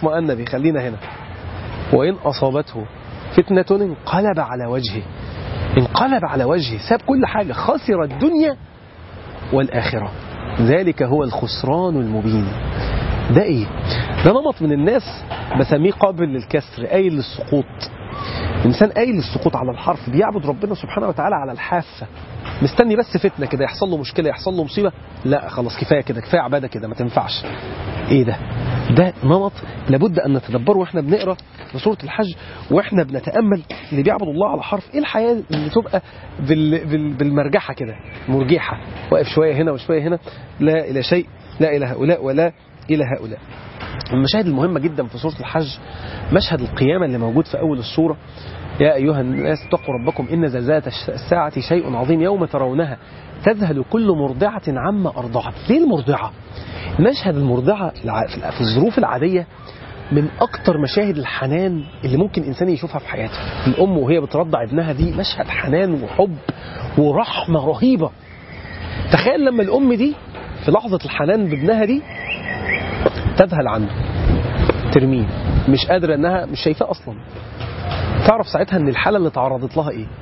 اطمأن به خلينا هنا وإن أصابته فتنة انقلب على وجهه انقلب على وجهه ساب كل حاجة خسر الدنيا والآخرة ذلك هو الخسران المبين ده ايه ده نمط من الناس بسميه قابل للكسر قايل للسقوط انسان قايل للسقوط على الحرف بيعبد ربنا سبحانه وتعالى على الحافه مستني بس فتنه كده يحصل له مشكله يحصل له مصيبه لا خلاص كفايه كده كفايه عباده كده ما تنفعش ايه ده ده نمط لابد ان نتدبره واحنا بنقرا في سوره الحج واحنا بنتامل اللي بيعبد الله على حرف ايه الحياه اللي تبقى بال بال بالمرجحه كده مرجحه واقف شويه هنا وشويه هنا لا الى شيء لا الى هؤلاء ولا الى هؤلاء المشاهد المهمة جدا في سورة الحج مشهد القيامة اللي موجود في أول السورة يا أيها الناس اتقوا ربكم إن زلزلة الساعة شيء عظيم يوم ترونها تذهل كل مرضعة عما أرضعت ليه المرضعة؟ مشهد المرضعة في الظروف العادية من أكتر مشاهد الحنان اللي ممكن إنسان يشوفها في حياته الأم وهي بترضع ابنها دي مشهد حنان وحب ورحمة رهيبة تخيل لما الأم دي في لحظة الحنان بابنها دي تذهل عنه ترميه مش قادرة انها مش شايفاه اصلا تعرف ساعتها ان الحالة اللي تعرضت لها ايه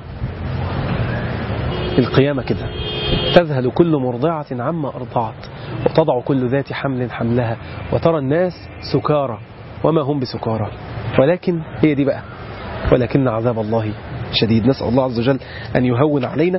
القيامة كده تذهل كل مرضعة عما أرضعت وتضع كل ذات حمل حملها وترى الناس سكارى وما هم بسكارى ولكن هي دي بقى ولكن عذاب الله شديد نسأل الله عز وجل أن يهون علينا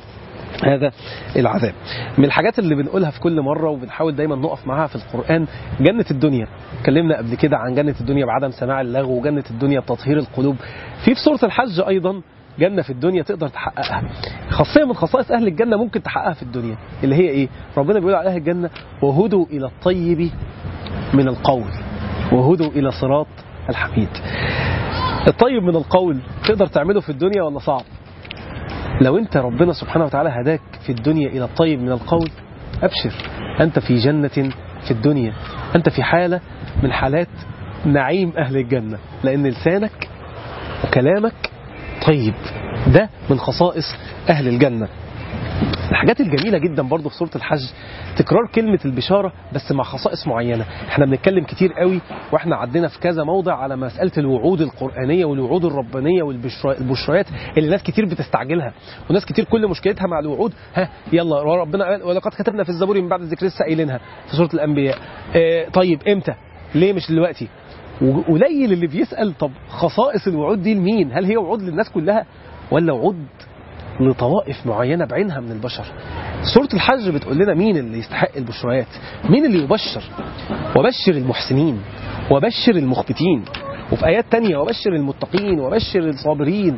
هذا العذاب من الحاجات اللي بنقولها في كل مرة وبنحاول دايما نقف معاها في القرآن جنة الدنيا اتكلمنا قبل كده عن جنة الدنيا بعدم سماع اللغو وجنة الدنيا بتطهير القلوب في في سورة الحج أيضا جنة في الدنيا تقدر تحققها خاصية من خصائص أهل الجنة ممكن تحققها في الدنيا اللي هي إيه ربنا بيقول على أهل الجنة وهدوا إلى الطيب من القول وهدوا إلى صراط الحميد الطيب من القول تقدر تعمله في الدنيا ولا صعب لو انت ربنا سبحانه وتعالى هداك في الدنيا إلى الطيب من القول أبشر أنت في جنة في الدنيا أنت في حالة من حالات نعيم أهل الجنة لأن لسانك وكلامك طيب ده من خصائص أهل الجنة الحاجات الجميلة جدا برضو في سورة الحج تكرار كلمة البشارة بس مع خصائص معينة احنا بنتكلم كتير قوي واحنا عدينا في كذا موضع على مسألة الوعود القرآنية والوعود الربانية والبشريات اللي ناس كتير بتستعجلها وناس كتير كل مشكلتها مع الوعود ها يلا ربنا قال ولقد كتبنا في الزبور من بعد الذكر لسه قايلينها في سورة الأنبياء اه طيب امتى ليه مش دلوقتي وقليل اللي بيسأل طب خصائص الوعود دي لمين هل هي وعود للناس كلها ولا وعود لطوائف معينة بعينها من البشر سورة الحج بتقول لنا مين اللي يستحق البشريات مين اللي يبشر وبشر المحسنين وبشر المخبتين وفي آيات تانية وبشر المتقين وبشر الصابرين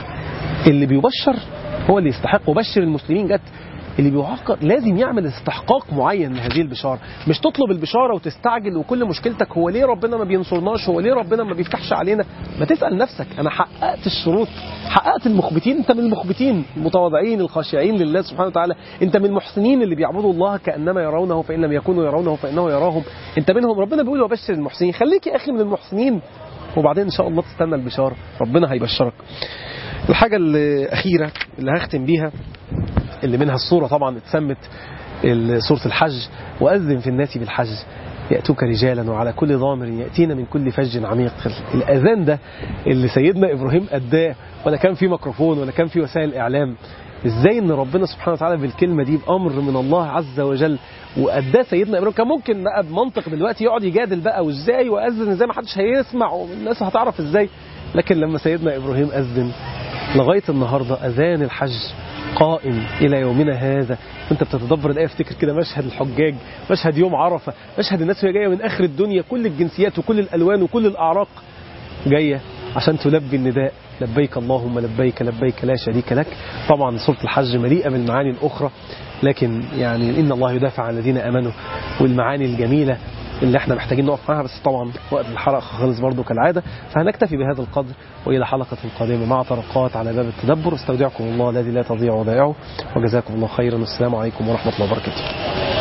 اللي بيبشر هو اللي يستحق وبشر المسلمين جت اللي بيعاقب لازم يعمل استحقاق معين من هذه البشارة مش تطلب البشارة وتستعجل وكل مشكلتك هو ليه ربنا ما بينصرناش هو ليه ربنا ما بيفتحش علينا ما تسأل نفسك أنا حققت الشروط حققت المخبتين أنت من المخبتين المتواضعين الخاشعين لله سبحانه وتعالى أنت من المحسنين اللي بيعبدوا الله كأنما يرونه فإن لم يكونوا يرونه فإنه يراهم أنت منهم ربنا بيقول وبشر المحسنين خليك يا أخي من المحسنين وبعدين إن شاء الله تستنى البشارة ربنا هيبشرك الحاجة الأخيرة اللي هختم بيها اللي منها الصورة طبعا اتسمت سورة الحج وأذن في الناس بالحج يأتوك رجالا وعلى كل ضامر يأتينا من كل فج عميق الأذان ده اللي سيدنا إبراهيم أداه ولا كان في ميكروفون ولا كان في وسائل إعلام ازاي ان ربنا سبحانه وتعالى بالكلمه دي بامر من الله عز وجل واداه سيدنا ابراهيم كان ممكن بقى بمنطق دلوقتي يقعد يجادل بقى وازاي واذن ازاي ما حدش هيسمع والناس هتعرف ازاي لكن لما سيدنا ابراهيم اذن لغايه النهارده اذان الحج قائم إلى يومنا هذا وانت بتتدبر الآية افتكر كده مشهد الحجاج مشهد يوم عرفة مشهد الناس وهي جاية من آخر الدنيا كل الجنسيات وكل الألوان وكل الأعراق جاية عشان تلبي النداء لبيك اللهم لبيك لبيك لا شريك لك طبعا سورة الحج مليئة بالمعاني الأخرى لكن يعني إن الله يدافع عن الذين أمنوا والمعاني الجميلة اللي احنا محتاجين نقف معاها بس طبعا وقت الحلقة خلص برضو كالعادة فهنكتفي بهذا القدر وإلى حلقة قادمة مع طرقات على باب التدبر استودعكم الله الذي لا تضيع ودائعه وجزاكم الله خيرا والسلام عليكم ورحمة الله وبركاته